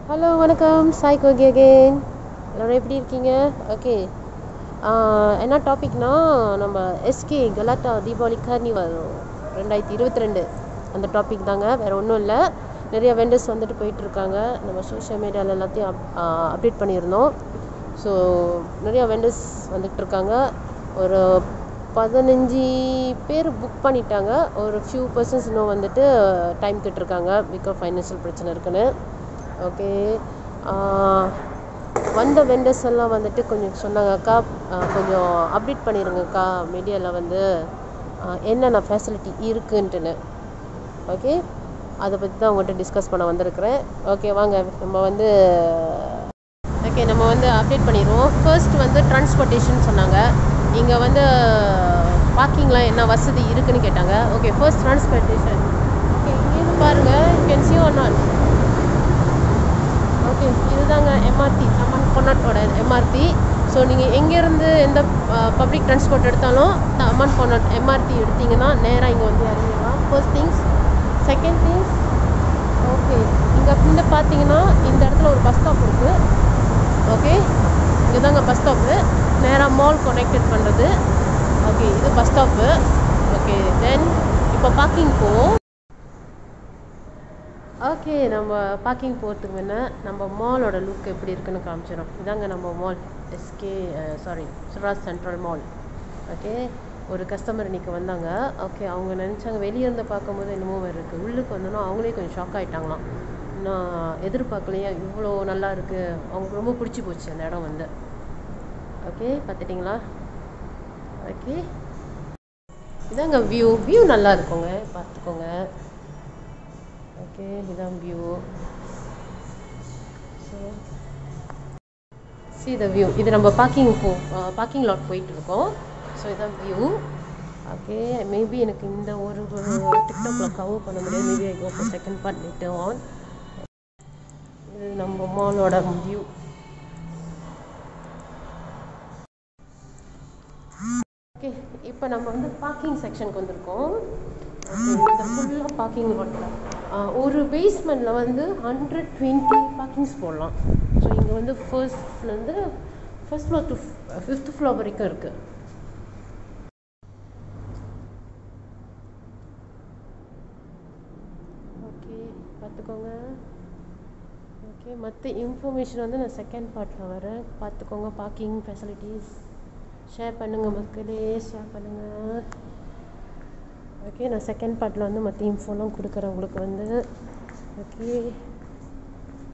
hello வணக்கம் Sai கோகி again எல்லோரும் எப்படி இருக்கீங்க ஓகே என்ன டாபிக்னா நம்ம எஸ்கே கலாட்டா தீபாவளி கார்னிவல் ரெண்டாயிரத்தி இருபத்தி ரெண்டு அந்த டாபிக் தாங்க வேறு ஒன்றும் இல்லை நிறைய வெண்டர்ஸ் வந்துட்டு போயிட்டுருக்காங்க நம்ம சோஷியல் மீடியாவில் எல்லாத்தையும் அப் அப்டேட் பண்ணியிருந்தோம் ஸோ நிறையா வெண்டர்ஸ் வந்துட்டு இருக்காங்க ஒரு பதினஞ்சு பேர் புக் பண்ணிட்டாங்க ஒரு ஃபியூ பர்சன்ஸ் இன்னும் வந்துட்டு டைம் கேட்டிருக்காங்க பிகாஸ் ஃபைனான்ஷியல் பிரச்சனை இருக்குன்னு ஓகே வந்த வெண்டர்ஸ் எல்லாம் வந்துட்டு கொஞ்சம் சொன்னாங்கக்கா ஆஹ் கொஞ்சம் அப்டேட் பண்ணிடுங்கக்கா மீடியாவில் வந்து ஆஹ் என்னென்ன ஃபெசிலிட்டி இருக்குன்ட்டுன்னு ஓகே அதை பற்றி தான் உங்கள்கிட்ட டிஸ்கஸ் பண்ண வந்திருக்கிறேன் ஓகே வாங்க நம்ம வந்து ஓகே நம்ம வந்து அப்டேட் பண்ணிடுவோம் ஃபர்ஸ்ட் வந்து டிரான்ஸ்போர்ட்டேஷன் சொன்னாங்க இங்கே வந்து பார்க்கிங்லாம் என்ன வசதி இருக்குன்னு கேட்டாங்க ஓகே ஃபர்ஸ்ட் டிரான்ஸ்போர்ட்டேஷன் ஓகே இங்கேருந்து பாருங்கள் can see one not okay இதுதாங்க எம்ஆர்டி அம்மன் பொன்னாட்டோட எம்ஆர்டி ஸோ நீங்கள் எங்கேருந்து எந்த பப்ளிக் டிரான்ஸ்போர்ட் எடுத்தாலும் அம்மன் பொன்னாட் எம்ஆர்டி எடுத்தீங்கன்னா நேராக இங்கே வந்து இறங்கிடலாம் first things second things okay இங்கே இந்த பார்த்தீங்கன்னா இந்த இடத்துல ஒரு பஸ் ஸ்டாப் இருக்குது ஓகே இதுதாங்க பஸ் ஸ்டாப்பு நேராக மால் கனெக்டட் பண்ணுறது ஓகே இது பஸ் ஸ்டாப்பு ஓகே தென் இப்போ பார்க்கிங் போவோம் ஓகே நம்ம பார்க்கிங் போகிறதுக்கு முன்ன நம்ம மாலோட லுக் எப்படி இருக்குன்னு காமிச்சிடும் இதாங்க நம்ம mall SK sorry Suraj central mall okay ஒரு கஸ்டமர் இன்றைக்கி வந்தாங்க ஓகே அவங்க நினச்சாங்க வெளியே இருந்து பார்க்கும்போது என்னமோ வேறு இருக்குது உள்ளுக்கு வந்தோன்னா அவங்களே கொஞ்சம் ஷாக் ஆகிட்டாங்களாம் நான் எதிர்பார்க்கலையா இவ்வளோ நல்லா இருக்குது அவங்களுக்கு ரொம்ப பிடிச்சி போச்சு அந்த இடம் வந்து ஓகே பார்த்துட்டிங்களா ஓகே இதாங்க வியூ வியூ நல்லா இருக்குங்க பார்த்துக்கோங்க ஓகே இதான் view so see the view இது நம்ம பார்க்கிங் போ பார்க்கிங் லாட் போயிட்டு இருக்கோம் ஸோ இதான் வியூ ஓகே மேபி எனக்கு இந்த ஒரு டிக்டாக்ல கவர் பண்ண முடியாது maybe I go for second part later on இது நம்ம மாலோட வியூ ஓகே இப்போ நம்ம வந்து பார்க்கிங் செக்ஷனுக்கு வந்திருக்கோம் Okay, இந்த ஃபுல்லாக பார்க்கிங் லாட்டில் ஒரு பேஸ்மெண்ட்டில் வந்து ஹண்ட்ரட் டுவெண்ட்டி பார்க்கிங்ஸ் போடலாம் ஸோ இங்கே வந்து ஃபர்ஸ்ட்லேருந்து first floor to fifth floor வரைக்கும் இருக்குது ஓகே பார்த்துக்கோங்க ஓகே மற்ற இன்ஃபர்மேஷன் வந்து நான் செகண்ட் பார்ட்டில் வரேன் பார்த்துக்கோங்க பார்க்கிங் ஃபெசிலிட்டிஸ் ஷேர் பண்ணுங்கள் மக்களே ஷேர் பண்ணுங்கள் ஓகே நான் செகண்ட் பார்ட்டில் வந்து மற்ற இன்ஃபோலாம் கொடுக்குறேன் உங்களுக்கு வந்து ஓகே